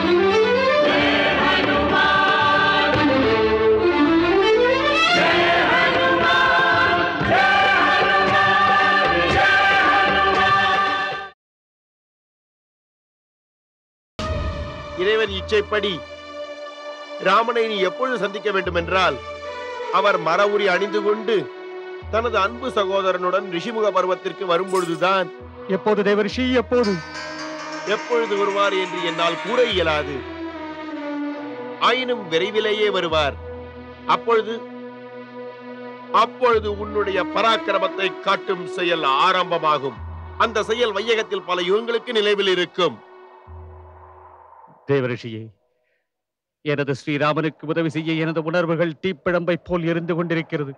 இறைவன் இச்சைப்படி ராமனை நீ எப்பொழுது சந்திக்க வேண்டும் என்றால் அவர் மரவுரி அணிந்து கொண்டு தனது அன்பு சகோதரனுடன் ரிஷிமுக பருவத்திற்கு வரும்பொழுதுதான் எப்போது தேவரிஷி எப்போது எப்பொழுது வருவார் என்று என்னால் கூற இயலாது ஆயினும் விரைவிலேயே வருவார் அப்பொழுது அப்பொழுது உன்னுடைய பராக்கிரமத்தை காட்டும் செயல் ஆரம்பமாகும் அந்த செயல் வையகத்தில் பல யுகங்களுக்கு நினைவில் இருக்கும் தேவரிஷியே எனது ஸ்ரீராமனுக்கு உதவி செய்ய எனது உணர்வுகள் தீப்பிழம்பை போல் எரிந்து கொண்டிருக்கிறது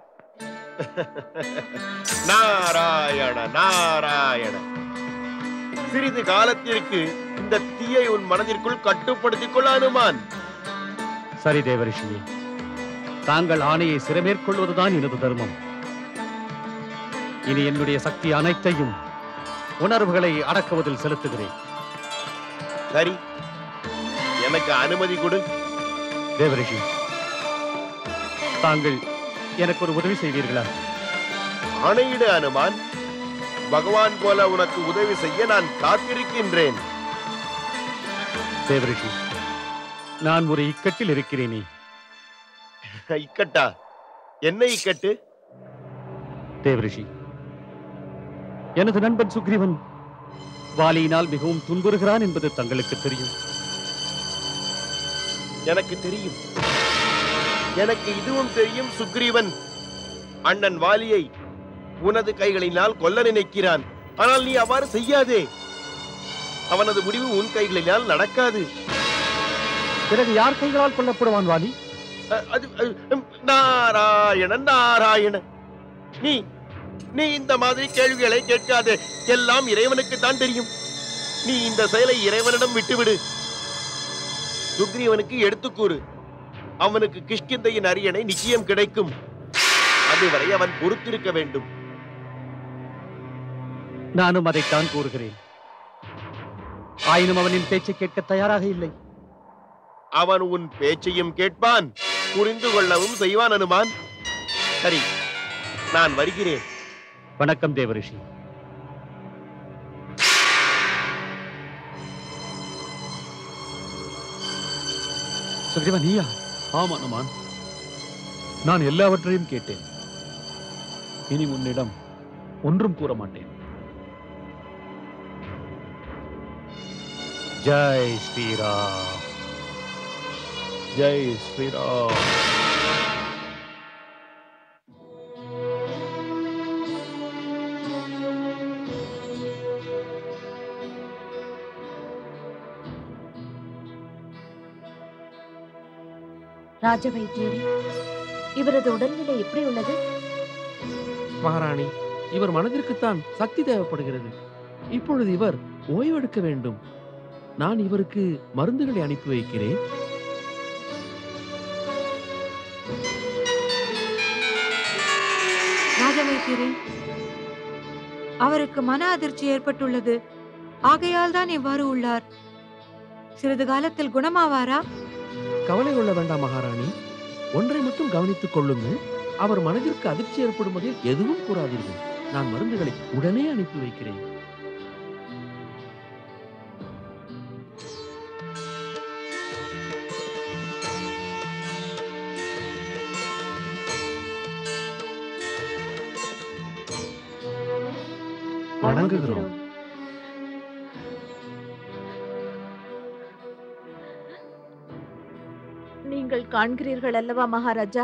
நாராயண நாராயண சிறிது காலத்திற்கு இந்த தீயை உன் மனதிற்குள் கட்டுப்படுத்திக் கொள்ள அனுமான் சரி தேவரிஷியே தாங்கள் ஆணையை சிறமேற்கொள்வதுதான் எனது தர்மம் இனி என்னுடைய சக்தி அனைத்தையும் உணர்வுகளை அடக்குவதில் செலுத்துகிறேன் சரி எனக்கு அனுமதி கொடு தேவரிஷி தாங்கள் எனக்கு ஒரு உதவி செய்வீர்களா ஆணையிடு அனுமான் பகவான் போல உனக்கு உதவி செய்ய நான் காத்திருக்கின்றேன் தேவரிஷி நான் ஒரு இக்கட்டில் இருக்கிறேனே இக்கட்டா என்ன இக்கட்டு தேவரிஷி எனது நண்பன் சுக்ரீவன் வாலியினால் மிகவும் துன்புறுகிறான் என்பது தங்களுக்கு தெரியும் எனக்கு தெரியும் எனக்கு இதுவும் தெரியும் சுக்ரீவன் அண்ணன் வாலியை உனது கைகளினால் கொல்ல நினைக்கிறான் ஆனால் நீ அவ்வாறு செய்யாதே அவனது முடிவு உன் கைகளினால் நடக்காது பிறகு யார் கைகளால் கொல்லப்படுவான் வாலி அ- அது அது, ம், நாராயணன் நாராயணன் நீ நீ இந்த மாதிரி கேள்விகளை கேட்காதே எல்லாம் இறைவனுக்கு தான் தெரியும் நீ இந்த செயலை இறைவனிடம் விட்டுவிடு சுக்ரீவனுக்கு எடுத்துக் கூறு அவனுக்கு கிஷ்கிந்தையின் அரியணை நிச்சயம் கிடைக்கும் அதுவரை அவன் பொறுத்திருக்க வேண்டும் நானும் அதைத்தான் கூறுகிறேன் ஆயினும் அவனின் பேச்சை கேட்க தயாராக இல்லை அவன் உன் பேச்சையும் கேட்பான் புரிந்து கொள்ளவும் செய்வான் அனுமான் சரி நான் வருகிறேன் வணக்கம் தேவரிஷி சுக்ரீவா நீயா ஆம் அனுமான் நான் எல்லாவற்றையும் கேட்டேன் இனி உன்னிடம் ஒன்றும் கூற மாட்டேன் ஜெய் ஸ்ரீராம் ஜெய் ஸ்ரீராம் ராஜ வைத்தியரே இவரது உடல்நிலை எப்படி உள்ளது மகாராணி இவர் மனதிற்குத்தான் சக்தி தேவைப்படுகிறது இப்பொழுது இவர் ஓய்வெடுக்க வேண்டும் நான் இவருக்கு மருந்துகளை அனுப்பி வைக்கிறேன் ராஜ வைத்தியரே அவருக்கு மன அதிர்ச்சி ஏற்பட்டுள்ளது ஆகையால் தான் இவ்வாறு உள்ளார் சிறிது காலத்தில் குணமாவாரா கவலை கொள்ள வேண்டாம் மகாராணி ஒன்றை மட்டும் கவனித்துக் கொள்ளுங்கள் அவர் மனதிற்கு அதிர்ச்சி ஏற்படும் வகையில் எதுவும் கூறாதீர்கள் நான் மருந்துகளை உடனே அனுப்பி வைக்கிறேன் வணங்குகிறோம் நீங்கள் காண்கிறீர்கள் அல்லவா மகாராஜா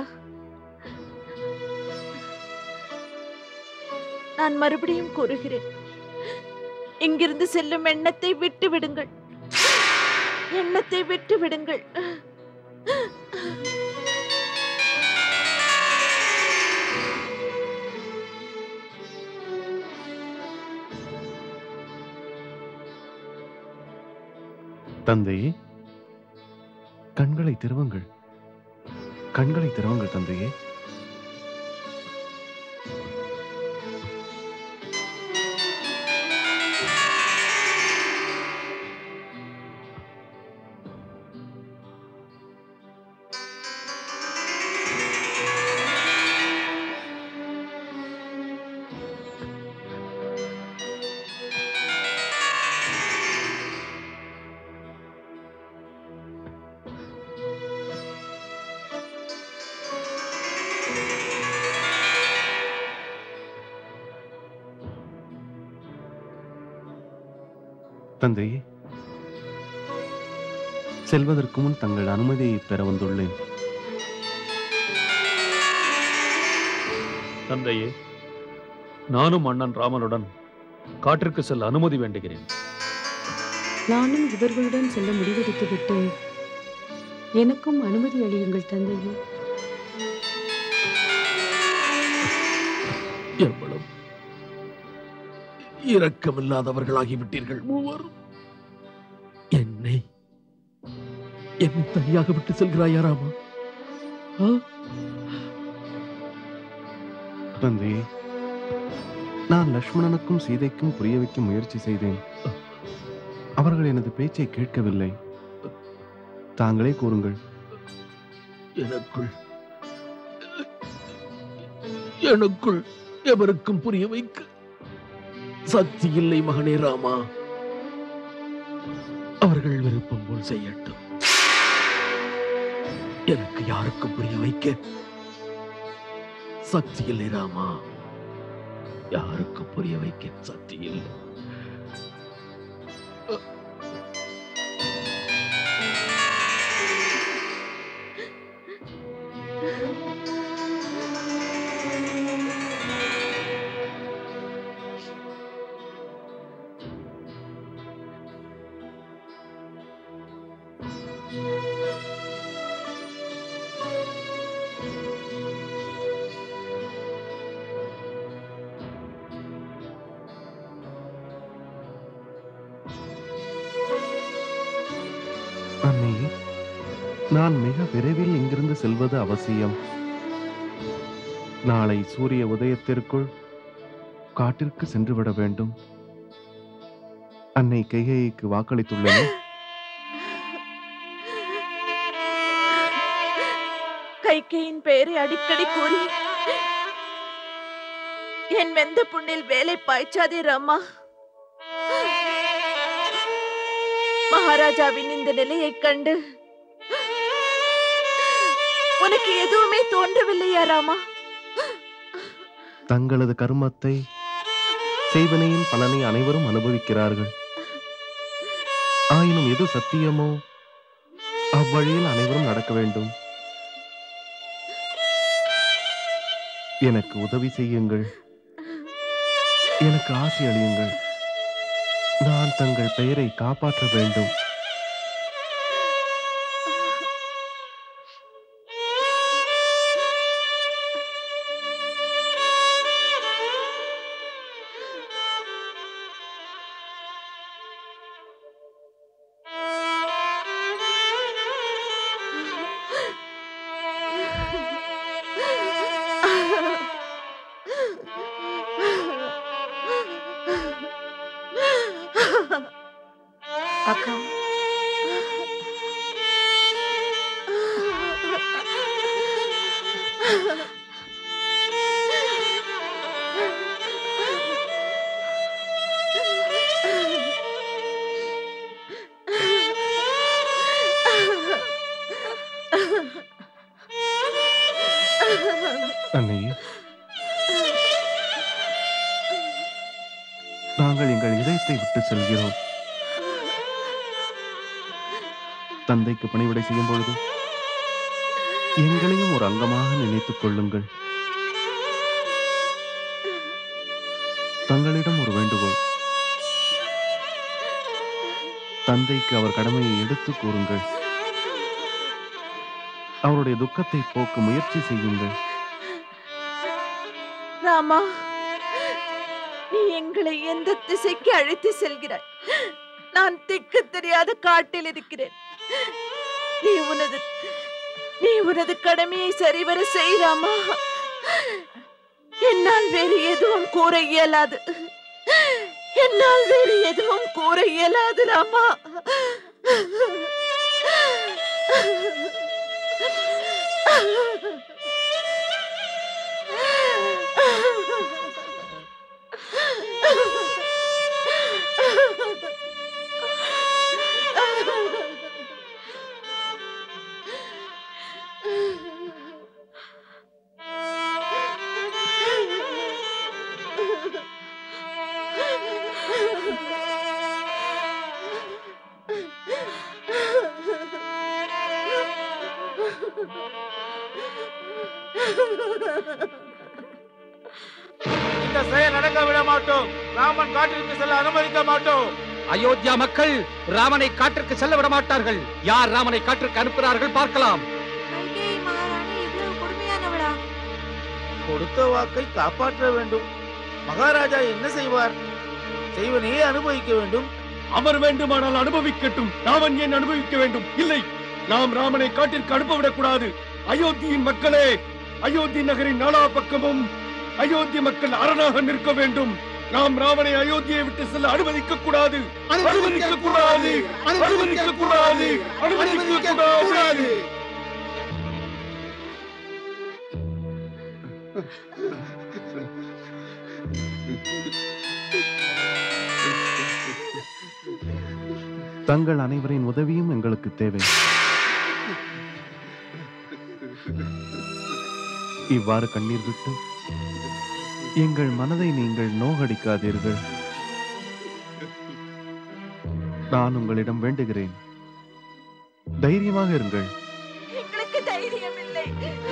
நான் மறுபடியும் கூறுகிறேன் இங்கிருந்து செல்லும் எண்ணத்தை விட்டு விடுங்கள் எண்ணத்தை விட்டு விடுங்கள் தந்தையே கண்களை திறவுங்கள் கண்களை திறவுங்கள் தந்தையே தந்தையே செல்வதற்கு முன் தங்கள் அனுமதியை பெற வந்துள்ளேன் தந்தையே நானும் அண்ணன் ராமனுடன் காட்டிற்கு செல்ல அனுமதி வேண்டுகிறேன் நானும் இவர்களுடன் செல்ல முடிவெடுத்து விட்டேன் எனக்கும் அனுமதி அளியுங்கள் தந்தையே எவ்வளவு இரக்கமில்லாதவர்களாகிவிட்டீர்கள் மூவரும் என்னை என்னை தனியாக விட்டு செல்கிறாயா ராமா ஆ? தந்தையே நான் லக்ஷ்மணனுக்கும் சீதைக்கும் புரிய வைக்க முயற்சி செய்தேன் அவர்கள் எனது பேச்சை கேட்கவில்லை தாங்களே கூறுங்கள் எனக்குள் எனக்குள் எவருக்கும் புரிய வைக்க சக்தி இல்லை மகனே ராமா அவர்கள் விருப்பம் போல் செய்யட்டும் எனக்கு யாருக்கும் புரிய வைக்க சக்தி இல்லை ராமா யாருக்கும் புரிய வைக்க சக்தி இல்லை அண்ணே நான் மிக விரைவில் இங்கிருந்து செல்வது அவசியம் நாளை சூரிய உதயத்திற்குள் காட்டிற்கு சென்று விட வேண்டும் அன்னை கைகைக்கு வாக்களித்துள்ளேன் கைகையின் பெயரை அடிக்கடி கூறி என் வெந்த புண்ணில் வேலை பாய்ச்சாதே ராமா மகாராஜாவின் இந்த நிலையைக் கண்டு உனக்கு எதுவுமே தோன்றவில்லையா ராமா தங்களது கர்மத்தை செய்வனையின் பலனை அனைவரும் அனுபவிக்கிறார்கள் ஆயினும் எது சத்தியமோ அவ்வழியில் அனைவரும் நடக்க வேண்டும் எனக்கு உதவி செய்யுங்கள் எனக்கு ஆசை அளியுங்கள் நான் தங்கள் பெயரை காப்பாற்ற வேண்டும் அக்கா அன்னையே நாங்கள் எங்கள் இதயத்தை விட்டு செல்கிறோம் தந்தைக்கு பணிவிடை செய்யும் பொழுது எங்களையும் ஒரு அங்கமாக நினைத்துக் கொள்ளுங்கள் தங்களிடம் ஒரு வேண்டுகோள் தந்தைக்கு அவர் கடமையை எடுத்து கூறுங்கள் அவருடைய துக்கத்தை போக்க முயற்சி செய்யுங்கள் ராமா நீ எங்களை எந்த திசைக்கு அழைத்து செல்கிறாய் நான் திக்கு தெரியாத காட்டில் இருக்கிறேன் நீ உனது நீ உனது கடமையை சரிவர செய் ராமா என்னால் வேறு எதுவும் கூற இயலாது என்னால் வேறு எதுவும் கூற இயலாது ராமா இந்த செயல் நடக்க விட மாட்டோம் ராமன் காட்டிற்கு செல்ல அனுமதிக்க மாட்டோம் அயோத்தியா மக்கள் ராமனை காட்டிற்கு செல்ல விட மாட்டார்கள் யார் ராமனை காட்டிற்கு அனுப்புகிறார்கள் பார்க்கலாம் கைகேயி மகாராணி இவ்வளவு கொடுமையானவளா கொடுத்த வாக்கை காப்பாற்ற வேண்டும் மகாராஜா என்ன செய்வார் செய்வனையே அனுபவிக்க வேண்டும் அவர் வேண்டுமானால் அனுபவிக்கட்டும் ராமன் ஏன் அனுபவிக்க வேண்டும் இல்லை நாம் ராமனை காட்டிற்கு அனுப்பவிடக் கூடாது அயோத்தியின் மக்களே அயோத்தி நகரின் நாலா பக்கமும் அயோத்தி மக்கள் அரணாக நிற்க வேண்டும் நாம் ராமனை அயோத்தியை விட்டு செல்ல அனுமதிக்க கூடாது அனுமதிக்க கூடாது அனுமதிக்க கூடாது அனுமதிக்க கூடாது தங்கள் அனைவரின் உதவியும் எங்களுக்கு தேவை இவ்வாறு கண்ணீர் விட்டு எங்கள் மனதை நீங்கள் நோகடிக்காதீர்கள் நான் உங்களிடம் வேண்டுகிறேன் தைரியமாக இருங்கள் எங்களுக்கு தைரியம் இல்லை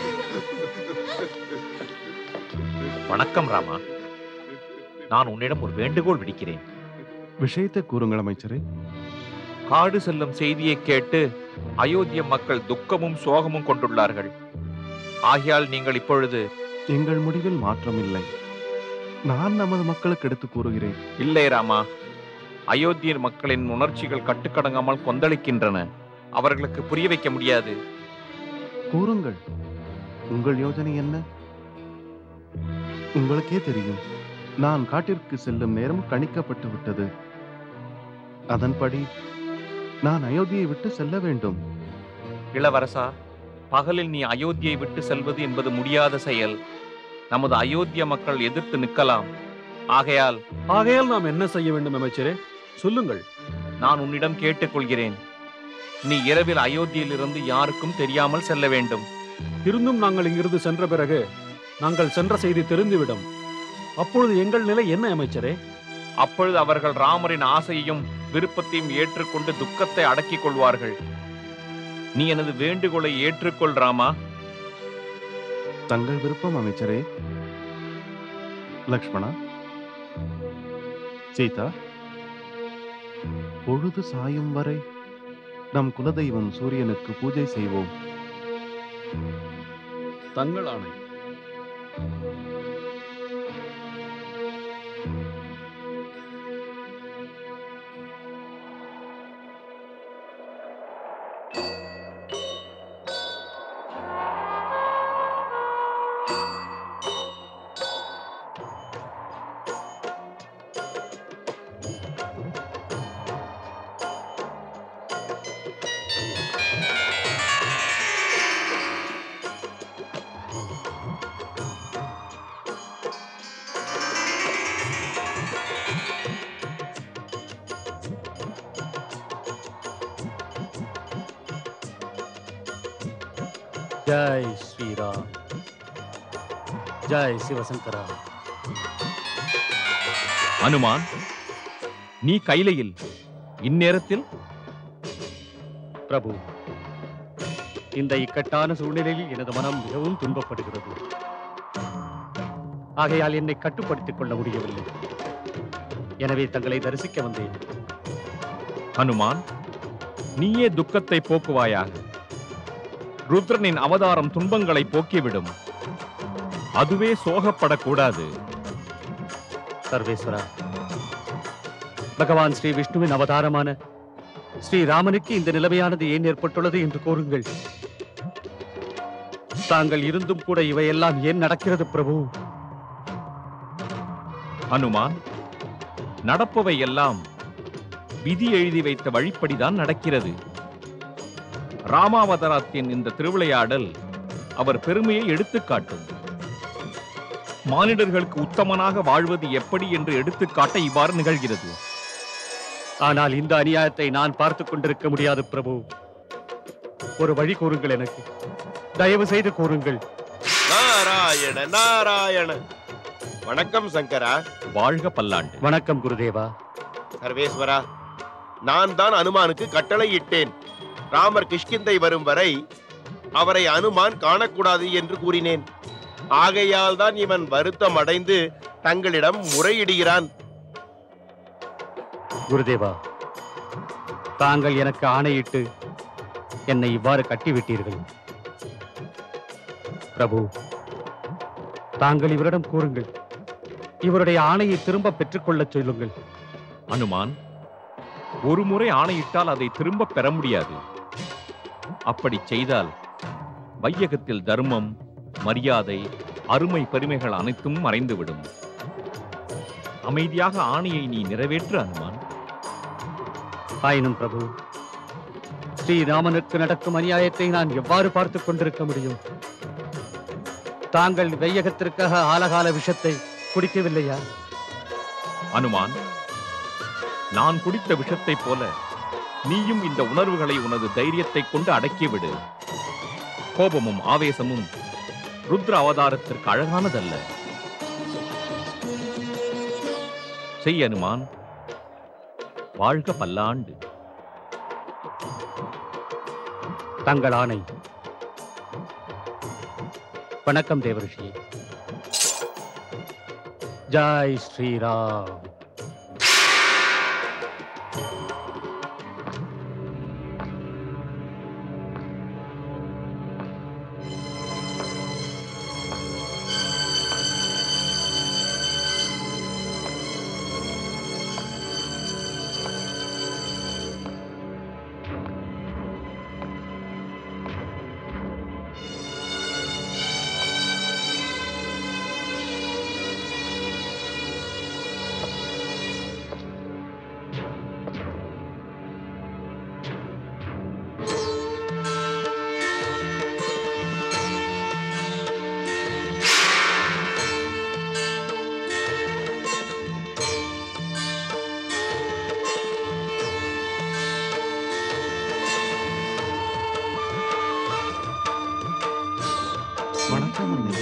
வணக்கம் ராமா நான் உன்னிடம் ஒரு வேண்டுகோள் விடுக்கிறேன் விஷயத்தை கூறுங்கள் அமைச்சரே காடு செல்லும் செய்தியை கேட்டு அயோத்திய மக்கள் துக்கமும் சோகமும் கொண்டுள்ளார்கள் ஆகையால் நீங்கள் இப்பொழுது எங்கள் முடிவில் மாற்றம் இல்லை நான் நமது மக்களுக்கு எடுத்து கூறுகிறேன் இல்லை ராமா அயோத்தியர் மக்களின் உணர்ச்சிகள் கட்டுக்கடங்காமல் கொந்தளிக்கின்றன அவர்களுக்கு புரிய வைக்க முடியாது கூறுங்கள் உங்கள் யோசனை என்ன உங்களுக்கே தெரியும் நான் காட்டிற்கு செல்லும் நேரம் கணிக்கப்பட்டு விட்டது அதன்படி நான் அயோத்தியை விட்டு செல்ல வேண்டும் இளவரசா பகலில் நீ அயோத்தியை விட்டு செல்வது என்பது முடியாத செயல் நமது அயோத்திய மக்கள் எதிர்த்து நிற்கலாம் ஆகையால் ஆகையால் நாம் என்ன செய்ய வேண்டும் அமைச்சரே சொல்லுங்கள் நான் உன்னிடம் கேட்டுக்கொள்கிறேன் நீ இரவில் அயோத்தியிலிருந்து யாருக்கும் தெரியாமல் செல்ல வேண்டும் இருந்தும் நாங்கள் இங்கிருந்து சென்ற பிறகு நாங்கள் சென்ற செய்தி தெரிந்துவிடும் அப்பொழுது எங்கள் நிலை என்ன அமைச்சரே அப்பொழுது அவர்கள் ராமரின் ஆசையையும் விருப்பத்தையும் ஏற்றுக்கொண்டு துக்கத்தை அடக்கிக் கொள்வார்கள் நீ எனது வேண்டுகோளை ஏற்றுக்கொள் ராமா தங்கள் விருப்பம் அமைச்சரே லக்ஷ்மணா சீதா பொழுது சாயும் வரை நம் குலதெய்வம் சூரியனுக்கு பூஜை செய்வோம் தங்கள் ஆணை ஜெய் ஸ்ரீராம் ஜெய் சிவசங்கரா அனுமான் நீ கைலையில் இந்நேரத்தில் பிரபு இந்த இக்கட்டான சூழ்நிலையில் எனது மனம் மிகவும் துன்பப்படுகிறது ஆகையால் என்னை கட்டுப்படுத்திக் கொள்ள முடியவில்லை எனவே தங்களை தரிசிக்க வந்தேன் அனுமான் நீயே துக்கத்தை போக்குவாயாக ருத்ரனின் அவதாரம் துன்பங்களை போக்கிவிடும் அதுவே சோகப்படக்கூடாது சர்வேஸ்வரா பகவான் ஸ்ரீ விஷ்ணுவின் அவதாரமான ஸ்ரீராமனுக்கு இந்த நிலைமையானது ஏன் ஏற்பட்டுள்ளது என்று கூறுங்கள் தாங்கள் இருந்தும் கூட இவையெல்லாம் ஏன் நடக்கிறது பிரபு அனுமான் நடப்பவை எல்லாம் விதி எழுதி வைத்த வழிப்படிதான் நடக்கிறது ராமாவதாரத்தின் இந்த திருவிளையாடல் அவர் பெருமையை எடுத்துக்காட்டும் மானிடர்களுக்கு உத்தமனாக வாழ்வது எப்படி என்று எடுத்துக்காட்ட இவ்வாறு நிகழ்கிறது ஆனால் இந்த அநியாயத்தை நான் பார்த்துக் கொண்டிருக்க முடியாது பிரபு ஒரு வழி கூறுங்கள் எனக்கு தயவு செய்து கூறுங்கள் நாராயண நாராயண வணக்கம் சங்கரா வாழ்க பல்லாண்டு வணக்கம் குருதேவா சர்வேஸ்வரா நான் தான் அனுமானுக்கு கட்டளை இட்டேன் ராமர் கிஷ்கிந்தை வரும் வரை அவரை அனுமான் காணக்கூடாது என்று கூறினேன் ஆகையால் தான் இவன் வருத்தம் அடைந்து தங்களிடம் முறையிடுகிறான் குருதேவா தாங்கள் எனக்கு ஆணையிட்டு என்னை இவ்வாறு கட்டிவிட்டீர்கள் பிரபு தாங்கள் இவரிடம் கூறுங்கள் இவருடைய ஆணையை திரும்ப பெற்றுக்கொள்ளச் சொல்லுங்கள் அனுமான் ஒரு முறை ஆணையிட்டால் அதை திரும்ப பெற முடியாது அப்படி செய்தால் வையகத்தில் தர்மம் மரியாதை அருமை பெருமைகள் அனைத்தும் மறைந்துவிடும் அமைதியாக ஆணையை நீ நிறைவேற்று அனுமான் ஆயினும் பிரபு ஸ்ரீராமனுக்கு நடக்கும் அநியாயத்தை நான் எவ்வாறு பார்த்துக் கொண்டிருக்க முடியும் தாங்கள் வையகத்திற்காக ஆலகால விஷத்தை குடிக்கவில்லையா அனுமான் நான் குடித்த விஷத்தைப் போல நீயும் இந்த உணர்வுகளை உனது தைரியத்தைக் கொண்டு அடக்கிவிடு கோபமும் ஆவேசமும் ருத்ர அவதாரத்திற்கு அழகானதல்ல செய் அனுமான் வாழ்க பல்லாண்டு தங்கள் ஆணை வணக்கம் தேவரிஷி ஜாய் ஸ்ரீராம் வணக்கம் அண்ணே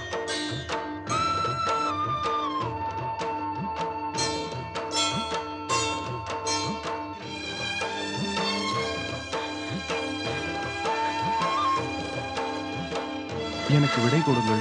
எனக்கு விடை கொடுங்கள்